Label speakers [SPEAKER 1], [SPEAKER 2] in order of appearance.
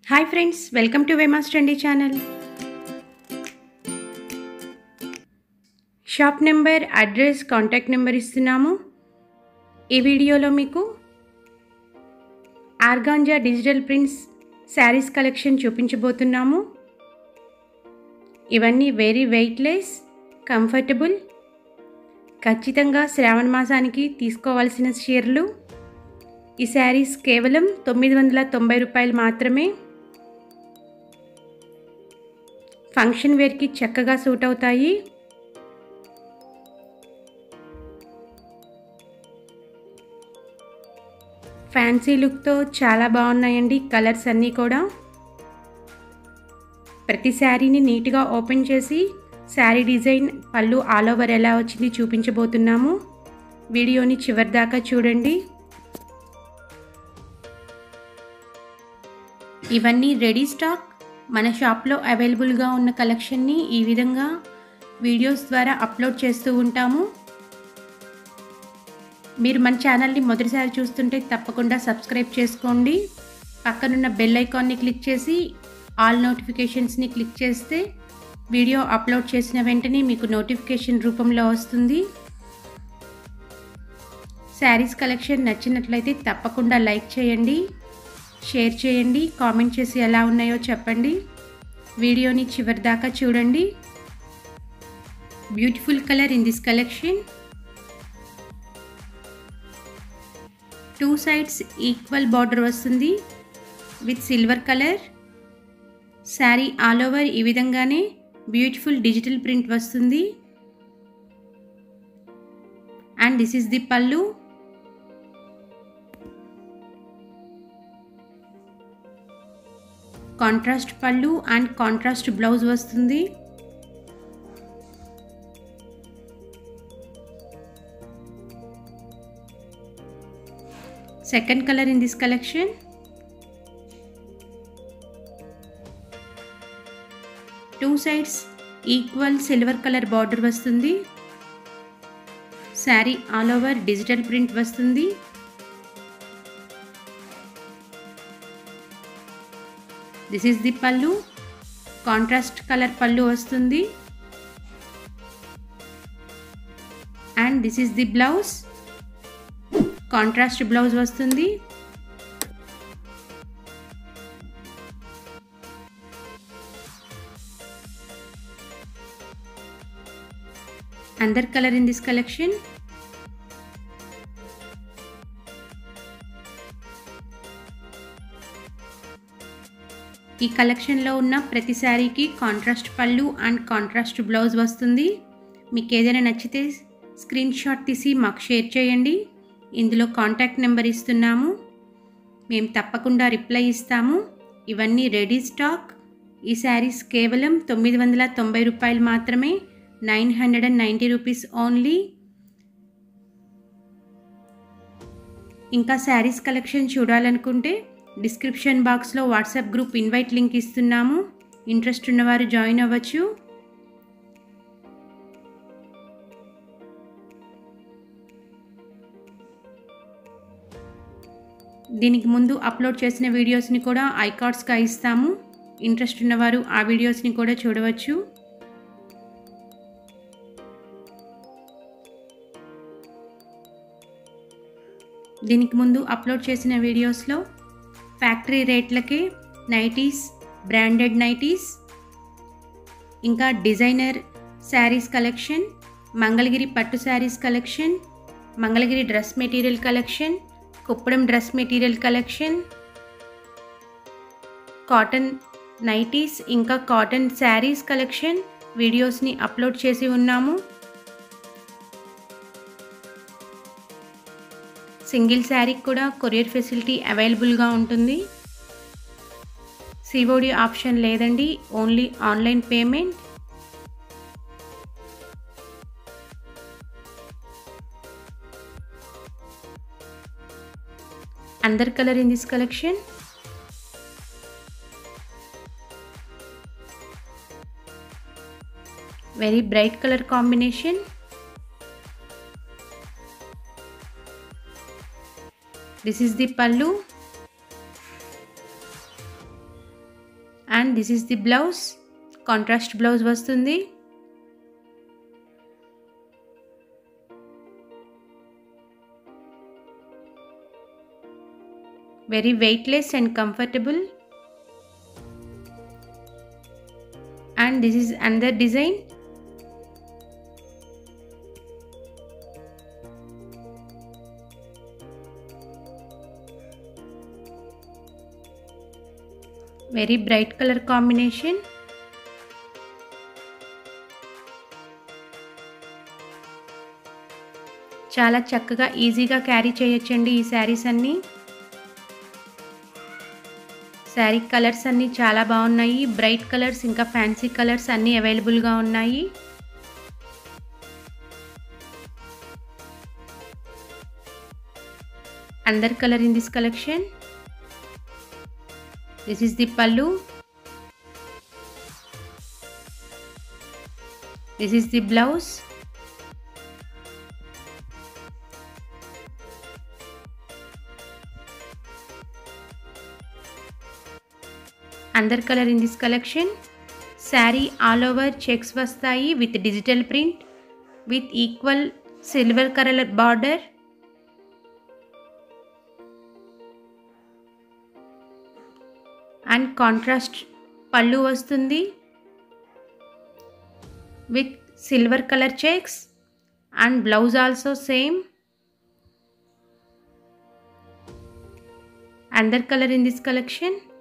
[SPEAKER 1] hi friends welcome to వేమాస్ trendy channel shop number address contact number ఇస్తున్నాము ఈ వీడియోలో మీకు organza digital prints sarees collection చూపించబోతున్నాము ఇవన్నీ వెరీ వెయిట్లెస్ కంఫర్టబుల్ ఖచ్చితంగా శ్రావణ మాసానికి తీసుకోవాల్సిన చీరలు ఈ శారీస్ కేవలం తొమ్మిది వందల తొంభై రూపాయలు మాత్రమే ఫంక్షన్ వేర్కి చక్కగా సూట్ అవుతాయి ఫ్యాన్సీ లుక్తో చాలా బాగున్నాయండి కలర్స్ అన్నీ కూడా ప్రతి శారీని నీట్గా ఓపెన్ చేసి saree design pallu all over ఎలా వచ్చింది చూపించబోతున్నాము వీడియోని చివరి దాకా చూడండి ఇవన్నీ రెడీ స్టాక్ మన షాప్లో అవైలబుల్గా ఉన్న కలెక్షన్ని ఈ విధంగా వీడియోస్ ద్వారా అప్లోడ్ చేస్తూ ఉంటాము మీరు మన ఛానల్ని మొదటిసారి చూస్తుంటే తప్పకుండా సబ్స్క్రైబ్ చేసుకోండి పక్కనున్న బెల్ ఐకాన్ని క్లిక్ చేసి ఆల్ నోటిఫికేషన్స్ని క్లిక్ చేస్తే వీడియో అప్లోడ్ చేసిన వెంటనే మీకు నోటిఫికేషన్ రూపంలో వస్తుంది శారీస్ కలెక్షన్ నచ్చినట్లయితే తప్పకుండా లైక్ చేయండి షేర్ చేయండి కామెంట్ చేసి ఎలా ఉన్నాయో చెప్పండి వీడియోని చివరి దాకా చూడండి beautiful colour in this collection two sides equal border వస్తుంది with silver colour saree all over ఈ విధంగానే బ్యూటిఫుల్ డిజిటల్ ప్రింట్ వస్తుంది and this is the pallu contrast pallu and contrast blouse వస్తుంది second colour in this collection two sides equal silver colour border వస్తుంది saree all over digital print వస్తుంది this is the pallu contrast colour pallu వస్తుంది and this is the blouse contrast blouse వస్తుంది another colour in this collection ఈ కలెక్షన్లో ఉన్న ప్రతి శారీకి contrast pallu and contrast blouse వస్తుంది మీకు ఏదైనా నచ్చితే స్క్రీన్ షాట్ తీసి మాకు షేర్ చేయండి ఇందులో కాంటాక్ట్ నెంబర్ ఇస్తున్నాము మేము తప్పకుండా రిప్లై ఇస్తాము ఇవన్నీ రెడీ స్టాక్ ఈ శారీస్ కేవలం తొమ్మిది వందల తొంభై రూపాయలు మాత్రమే nine hundred and ninety rupees only ఇంకా శారీస్ కలెక్షన్ చూడాలనుకుంటే డిస్క్రిప్షన్ బాక్స్లో వాట్సాప్ గ్రూప్ ఇన్వైట్ లింక్ ఇస్తున్నాము ఇంట్రెస్ట్ ఉన్నవారు జాయిన్ అవ్వచ్చు దీనికి ముందు అప్లోడ్ చేసిన వీడియోస్ని కూడా ఐకార్డ్స్గా ఇస్తాము ఇంట్రెస్ట్ ఉన్నవారు ఆ వీడియోస్ని కూడా చూడవచ్చు దీనికి ముందు అప్లోడ్ చేసిన వీడియోస్లో ఫ్యాక్టరీ రేట్లకే నైటీస్ బ్రాండెడ్ నైటీస్ ఇంకా డిజైనర్ శారీస్ కలెక్షన్ మంగళగిరి పట్టు sarees collection Mangalagiri dress material collection Kuppadam dress material collection cotton nighties ఇంకా కాటన్ శారీస్ కలెక్షన్ వీడియోస్ని అప్లోడ్ చేసి ఉన్నాము సింగిల్ శారీకి కూడా కొరియర్ ఫెసిలిటీ అవైలబుల్గా ఉంటుంది సిఓడి ఆప్షన్ లేదండి only online payment another colour in this collection very bright colour combination this is the pallu and this is the blouse contrast blouse వస్తుంది very weightless and comfortable and this is another design very bright colour combination చాలా చక్కగా ఈజీగా carry చేయొచ్చండి ఈ శారీస్ అన్నీ sari colours అన్నీ చాలా బాగున్నాయి బ్రైట్ కలర్స్ ఇంకా ఫ్యాన్సీ కలర్స్ అన్నీ అవైలబుల్గా ఉన్నాయి another colour in this collection this is the pallu this is the blouse another colour in this collection saree all over checks వస్తాయి with digital print with equal silver colour border and contrast pallu వస్తుంది with silver colour checks and blouse also same another colour in this collection